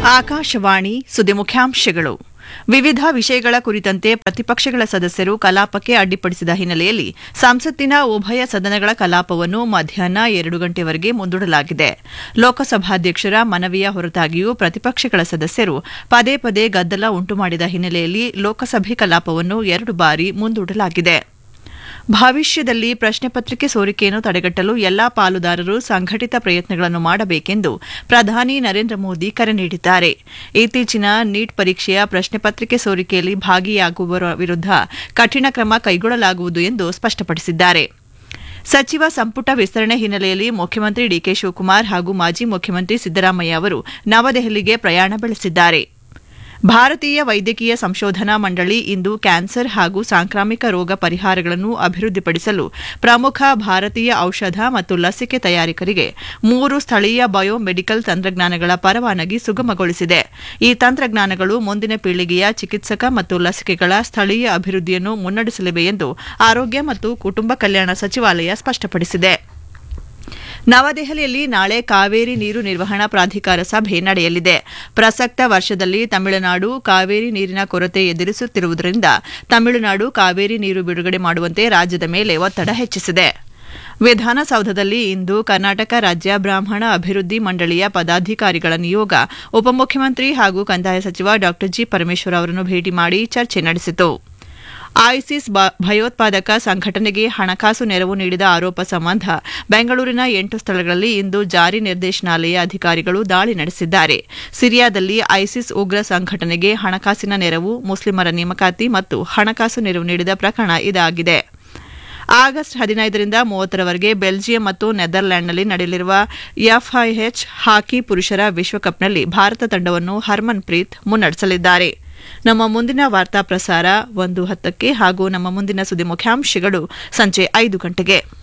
ಆಕಾಶವಾಣಿ ಸುದ್ದಿ ಮುಖ್ಯಾಂಶಗಳು ವಿವಿಧ ವಿಷಯಗಳ ಕುರಿತಂತೆ ಪ್ರತಿಪಕ್ಷಗಳ ಸದಸ್ಯರು ಕಲಾಪಕ್ಕೆ ಅಡ್ಡಿಪಡಿಸಿದ ಹಿನ್ನೆಲೆಯಲ್ಲಿ ಸಂಸತ್ತಿನ ಉಭಯ ಸದನಗಳ ಕಲಾಪವನ್ನು ಮಧ್ಯಾಹ್ನ ಎರಡು ಗಂಟೆವರೆಗೆ ಮುಂದೂಡಲಾಗಿದೆ ಲೋಕಸಭಾಧ್ಯಕ್ಷರ ಮನವಿಯ ಹೊರತಾಗಿಯೂ ಪ್ರತಿಪಕ್ಷಗಳ ಸದಸ್ಯರು ಪದೇ ಪದೇ ಗದ್ದಲ ಉಂಟುಮಾಡಿದ ಹಿನ್ನೆಲೆಯಲ್ಲಿ ಲೋಕಸಭೆ ಕಲಾಪವನ್ನು ಎರಡು ಬಾರಿ ಮುಂದೂಡಲಾಗಿದೆ ಭವಿಷ್ಯದಲ್ಲಿ ಪ್ರಶ್ನೆ ಪತ್ರಿಕೆ ಸೋರಿಕೆಯನ್ನು ತಡೆಗಟ್ಟಲು ಎಲ್ಲಾ ಪಾಲುದಾರರು ಸಂಘಟಿತ ಪ್ರಯತ್ನಗಳನ್ನು ಮಾಡಬೇಕೆಂದು ಪ್ರಧಾನಿ ನರೇಂದ್ರ ಮೋದಿ ಕರೆ ನೀಡಿದ್ದಾರೆ ಇತ್ತೀಚಿನ ನೀಟ್ ಪರೀಕ್ಷೆಯ ಪ್ರಶ್ನೆ ಪತ್ರಿಕೆ ಸೋರಿಕೆಯಲ್ಲಿ ಭಾಗಿಯಾಗುವವರ ವಿರುದ್ಧ ಕಠಿಣ ಕ್ರಮ ಕೈಗೊಳ್ಳಲಾಗುವುದು ಎಂದು ಸ್ಪಷ್ಟಪಡಿಸಿದ್ದಾರೆ ಸಚಿವ ಸಂಪುಟ ವಿಸ್ತರಣೆ ಹಿನ್ನೆಲೆಯಲ್ಲಿ ಮುಖ್ಯಮಂತ್ರಿ ಡಿಕೆ ಶಿವಕುಮಾರ್ ಹಾಗೂ ಮಾಜಿ ಮುಖ್ಯಮಂತ್ರಿ ಸಿದ್ದರಾಮಯ್ಯ ಅವರು ನವದೆಹಲಿಗೆ ಪ್ರಯಾಣ ಬೆಳೆಸಿದ್ದಾರೆ ಭಾರತೀಯ ವೈದ್ಯಕೀಯ ಸಂಶೋಧನಾ ಮಂಡಳಿ ಇಂದು ಕ್ಯಾನ್ಸರ್ ಹಾಗೂ ಸಾಂಕ್ರಾಮಿಕ ರೋಗ ಪರಿಹಾರಗಳನ್ನು ಅಭಿವೃದ್ಧಿಪಡಿಸಲು ಪ್ರಮುಖ ಭಾರತೀಯ ಔಷಧ ಮತ್ತು ಲಸಿಕೆ ತಯಾರಕರಿಗೆ ಮೂರು ಸ್ಥಳೀಯ ಬಯೋಮೆಡಿಕಲ್ ತಂತ್ರಜ್ಞಾನಗಳ ಪರವಾನಗಿ ಸುಗಮಗೊಳಿಸಿದೆ ಈ ತಂತ್ರಜ್ಞಾನಗಳು ಮುಂದಿನ ಪೀಳಿಗೆಯ ಚಿಕಿತ್ಸಕ ಮತ್ತು ಲಸಿಕೆಗಳ ಸ್ಥಳೀಯ ಅಭಿವೃದ್ಧಿಯನ್ನು ಮುನ್ನಡೆಸಲಿವೆ ಎಂದು ಆರೋಗ್ಯ ಮತ್ತು ಕುಟುಂಬ ಕಲ್ಯಾಣ ಸಚಿವಾಲಯ ಸ್ಪಷ್ಟಪಡಿಸಿದೆ ನವದೆಹಲಿಯಲ್ಲಿ ನಾಳೆ ಕಾವೇರಿ ನೀರು ನಿರ್ವಹಣಾ ಪ್ರಾಧಿಕಾರ ಸಭೆ ನಡೆಯಲಿದೆ ಪ್ರಸಕ್ತ ವರ್ಷದಲ್ಲಿ ತಮಿಳುನಾಡು ಕಾವೇರಿ ನೀರಿನ ಕೊರತೆ ಎದುರಿಸುತ್ತಿರುವುದರಿಂದ ತಮಿಳುನಾಡು ಕಾವೇರಿ ನೀರು ಬಿಡುಗಡೆ ಮಾಡುವಂತೆ ರಾಜ್ಯದ ಮೇಲೆ ಒತ್ತಡ ಹೆಚ್ಚಿಸಿದೆ ವಿಧಾನಸೌಧದಲ್ಲಿ ಇಂದು ಕರ್ನಾಟಕ ರಾಜ್ಯ ಬ್ರಾಹ್ಮಣ ಅಭಿವೃದ್ಧಿ ಮಂಡಳಿಯ ಪದಾಧಿಕಾರಿಗಳ ನಿಯೋಗ ಉಪಮುಖ್ಯಮಂತ್ರಿ ಹಾಗೂ ಕಂದಾಯ ಸಚಿವ ಡಾ ಜಿ ಪರಮೇಶ್ವರ್ ಅವರನ್ನು ಭೇಟಿ ಮಾಡಿ ಚರ್ಚೆ ನಡೆಸಿತು ಐಸಿಸ್ ಭಯೋತ್ಪಾದಕ ಸಂಘಟನೆಗೆ ಹಣಕಾಸು ನೆರವು ನೀಡಿದ ಆರೋಪ ಸಂಬಂಧ ಬೆಂಗಳೂರಿನ ಎಂಟು ಸ್ಥಳಗಳಲ್ಲಿ ಇಂದು ಜಾರಿ ನಿರ್ದೇಶನಾಲಯ ಅಧಿಕಾರಿಗಳು ದಾಳಿ ನಡೆಸಿದ್ದಾರೆ ಸಿರಿಯಾದಲ್ಲಿ ಐಸಿಸ್ ಉಗ್ರ ಸಂಘಟನೆಗೆ ಹಣಕಾಸಿನ ನೆರವು ಮುಸ್ಲಿಮರ ನೇಮಕಾತಿ ಮತ್ತು ಹಣಕಾಸು ನೆರವು ನೀಡಿದ ಪ್ರಕರಣ ಇದಾಗಿದೆ ಆಗಸ್ಟ್ ಹದಿನೈದರಿಂದ ಮೂವತ್ತರವರೆಗೆ ಬೆಲ್ಜಿಯಂ ಮತ್ತು ನೆದರ್ಲ್ಯಾಂಡ್ನಲ್ಲಿ ನಡೆಯಲಿರುವ ಎಫ್ಐಎಚ್ ಹಾಕಿ ಪುರುಷರ ವಿಶ್ವಕಪ್ನಲ್ಲಿ ಭಾರತ ತಂಡವನ್ನು ಹರ್ಮನ್ ಪ್ರೀತ್ ಮುನ್ನಡೆಸಲಿದ್ದಾರೆ ನಮ್ಮ ಮುಂದಿನ ವಾರ್ತಾ ಪ್ರಸಾರ ಒಂದು ಹತ್ತಕ್ಕೆ ಹಾಗೂ ನಮ್ಮ ಮುಂದಿನ ಸುದ್ದಿ ಮುಖ್ಯಾಂಶಗಳು ಸಂಜೆ ಐದು ಗಂಟೆಗೆ